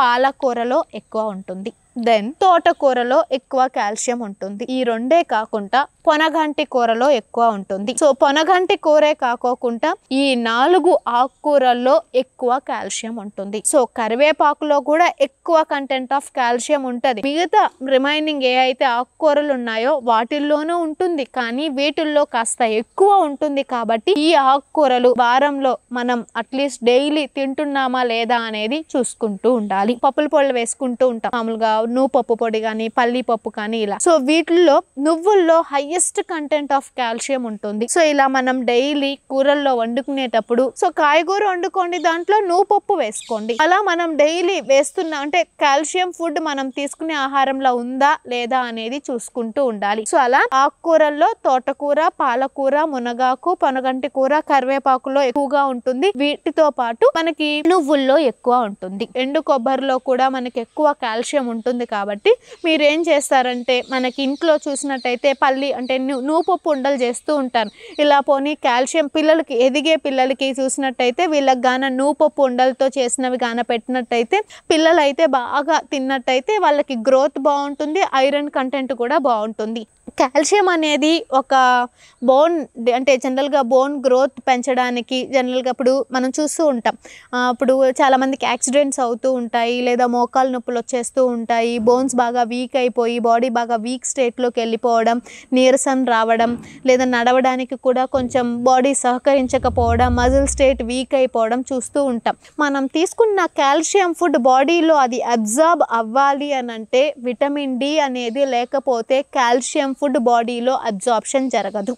పాలకూరలో ఎక్కువ ఉంటుంది దెన్ తోటకూరలో ఎక్కువ కాల్షియం ఉంటుంది ఈ రెండే కాకుండా పొనగంటి కూరలో ఎక్కువ ఉంటుంది సో పొనగంటి కూరే కాకోకుండా ఈ నాలుగు ఆకుకూరల్లో ఎక్కువ కాల్షియం ఉంటుంది సో కరివేపాకులో కూడా ఎక్కువ కంటెంట్ ఆఫ్ కాల్షియం ఉంటుంది మిగతా రిమైనింగ్ ఏ అయితే ఆకుకూరలు ఉన్నాయో వాటిల్లోనూ ఉంటుంది కానీ వీటిల్లో కాస్త ఎక్కువ ఉంటుంది కాబట్టి ఈ ఆకుకూరలు వారంలో మనం అట్లీస్ట్ డైలీ తింటున్నామా లేదా అనేది చూసుకుంటూ ఉండాలి పప్పుల పొళ్ళు వేసుకుంటూ ఉంటాం మామూలుగా నువ్వు పప్పు పొడి కానీ పల్లి పప్పు కానీ ఇలా సో వీటిల్లో నువ్వుల్లో హైయెస్ట్ కంటెంట్ ఆఫ్ కాల్షియం ఉంటుంది సో ఇలా మనం డైలీ కూరల్లో వండుకునేటప్పుడు సో కాయగూర వండుకోండి దాంట్లో నువ్వు పప్పు వేసుకోండి అలా మనం డైలీ వేస్తున్న అంటే కాల్షియం ఫుడ్ మనం తీసుకునే ఆహారంలో ఉందా లేదా అనేది చూసుకుంటూ ఉండాలి సో అలా ఆకుకూరల్లో తోటకూర పాలకూర మునగాకు పనగంటి కూర కరివేపాకులో ఎక్కువగా ఉంటుంది వీటితో పాటు మనకి నువ్వుల్లో ఎక్కువ ఉంటుంది ఎండు కొబ్బరిలో కూడా మనకి ఎక్కువ కాల్షియం ఉంటుంది కాబట్టి మీరు ఏం చేస్తారంటే మనకి ఇంట్లో చూసినట్టయితే పల్లి అంటే ను- నూపప్పు ఉండలు చేస్తూ ఉంటారు ఇలా పోనీ కాల్షియం పిల్లలకి ఎదిగే పిల్లలకి చూసినట్టయితే వీళ్ళకి గాన నూపప్పు ఉండలతో చేసినవి గాన పెట్టినట్టయితే పిల్లలు అయితే బాగా తిన్నట్టయితే వాళ్ళకి గ్రోత్ బాగుంటుంది ఐరన్ కంటెంట్ కూడా బాగుంటుంది కాల్షియం అనేది ఒక బోన్ అంటే జనరల్గా బోన్ గ్రోత్ పెంచడానికి జనరల్గా ఇప్పుడు మనం చూస్తూ ఉంటాం ఆ, ఇప్పుడు చాలామందికి యాక్సిడెంట్స్ అవుతూ ఉంటాయి లేదా మోకాలు నొప్పులు వచ్చేస్తూ ఉంటాయి బోన్స్ బాగా వీక్ అయిపోయి బాడీ బాగా వీక్ స్టేట్లోకి వెళ్ళిపోవడం నీరసం రావడం లేదా నడవడానికి కూడా కొంచెం బాడీ సహకరించకపోవడం మజిల్ స్టేట్ వీక్ అయిపోవడం చూస్తూ ఉంటాం మనం తీసుకున్న కాల్షియం ఫుడ్ బాడీలో అది అబ్జార్బ్ అవ్వాలి అని అంటే విటమిన్ డి అనేది లేకపోతే కాల్షియం ఫుడ్ బాడీలో అబ్జార్ప్షన్ జరగదు